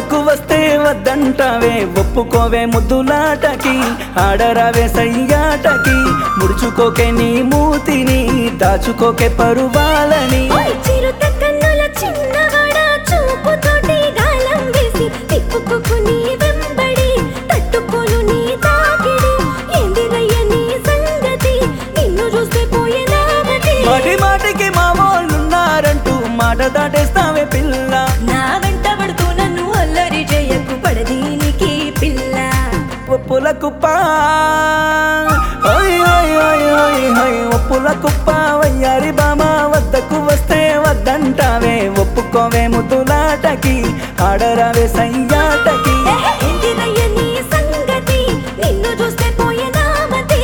వద్దకు వస్తే వద్దంటావే ఒప్పుకోవే ముద్దులాటకి ఆడరావే సయ్యాటకి ముడుచుకోకే నీ మూతిని దాచుకోకే పరువాలని ఓయ్ చిరుత కన్నుల చిన్నవాడా చూపుతోటి గాలం వేసి తిప్పుకోకు నీ వెంబడి తట్టుకోలు నీ తాకిడి ఏందిరయ్య నీ సంగతి నిన్ను చూస్తే పోయేనా మతి మాటి మాటికి మా వాళ్ళున్నారంటూ మాట దాటేస్తావే పిల్ల నా వెంట పడుతూ నన్ను అల్లరి చేయకు పడదీనికి పిల్ల ఒప్పుల కుప్ప ఓయ్ ఓయ్ ఓయ్ ఓయ్ ఓయ్ ఒప్పుల కుప్ప వయ్యారి బామ వద్దకు వస్తే వద్దంటావే ఒప్పుకోవే ముద్దులాటకి ఆడరావే సయ్యాటకి ఏందిరయ్య నీ సంగతి నిన్ను చూస్తే పోయేనా మతి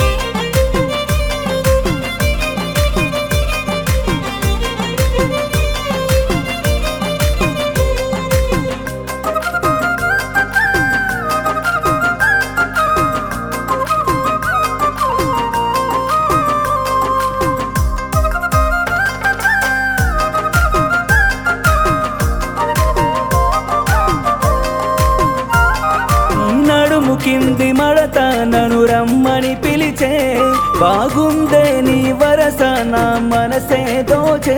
నడుము కింది మడత నను రమ్మని పిలిచే బాగుందే నీ వరస నా మనసే దోచే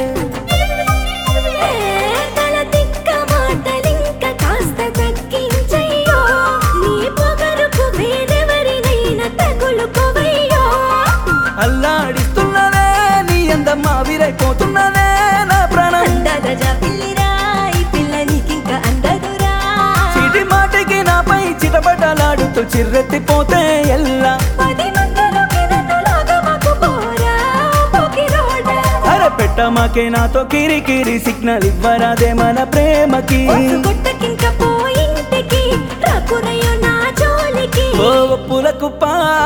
తల తిక్క మాటలింక కాస్త తగ్గించయ్యో నీ పొగరుకు వేరెవరినైనా తగులుకోవయ్యో అల్లాడిస్తున్నదే నీ అందం ఆవిరైపోతున్నదే నా ప్రాణం అందగజ పిల్లిరా ఈ పిల్ల నీకింక అందదురా చిటి మాటికి నాపై చిటపటలాడుతూ చిర్రెత్తిపోతే ఎల్లా పది మందిలోకి నన్ను లాగమాకు పోరా పోకిరోడా అరే పెట్టమాకే నాతో కిరికిరి సిగ్నల్ ఇవ్వరాదే మన ప్రేమకి ఒట్టు కొట్టకింక పో ఇంటికి రాకురయ్యో నా జోలికి ఓ ఒప్పుల కుప్ప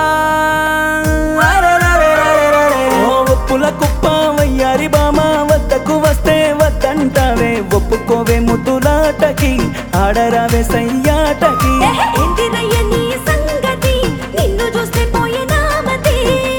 అరెరెరెరెరెరె. ఓ ఒప్పుల కుప్ప వయ్యారి బామ వద్దకు వస్తే వద్దంటావే ఒప్పుకోవే ముద్దులాటకి ఆడరావే సయ్యాటకి ఏంటిరయ్య నీ సంగతి నిన్ను చూస్తే పోయేనా మతి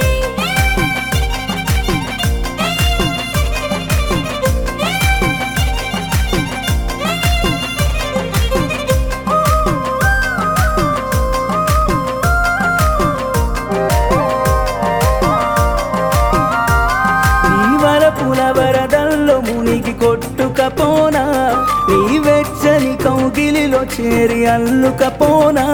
నీ వరపుల వరదల్లో మునిగి కొట్టుకపోనా నీ వెచ్చని కౌగిలిలో చేరి అల్లుకపోనా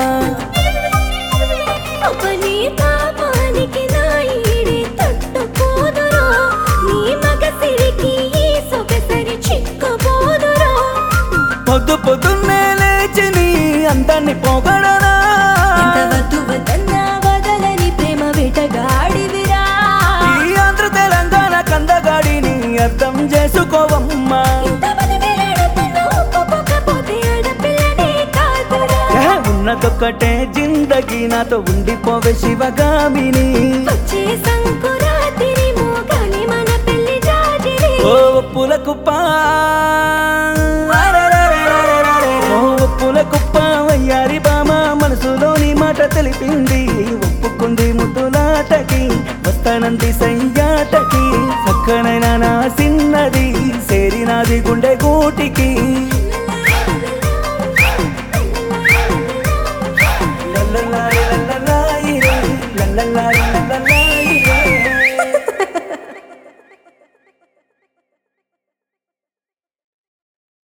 అపని పాపానికి నా ఈడి తట్టుకోదురో నీ మగసిరికి ఈ సొగసరి చిక్కబోదురో పొద్దు పొద్దున్నే లేచి నీ అందాన్ని పొగడనా ఎంత వద్దు వద్దన్నా వదలని ప్రేమ వేటగాడివిరా ఈ ఆంధ్ర తెలంగాణ కందగాడిని అర్థం చేసుకోవమ్మా ఇంత పని వేలాడుతున్నా ఒప్పుకోకపోతే ఆడపిల్లనే కాదురా ఏ, ఉన్నదొక్కటే జిందగీ నాతో ఉండిపోవే శివగామిని వచ్చే సంకురాతిరి మోగాలి మన పెళ్లి జాజిరి ఓ ఒప్పుల కుప్ప అరెరెరెరెరెరె. ఓ ఒప్పుల కుప్ప వయ్యారి బామ మనసులోని మాట తెలిపింది ఒప్పుకుంది ముద్దులాటకి వస్తానంది సయ్యాటకి చక్కనైన నా సిన్నది సేరినాది గుండె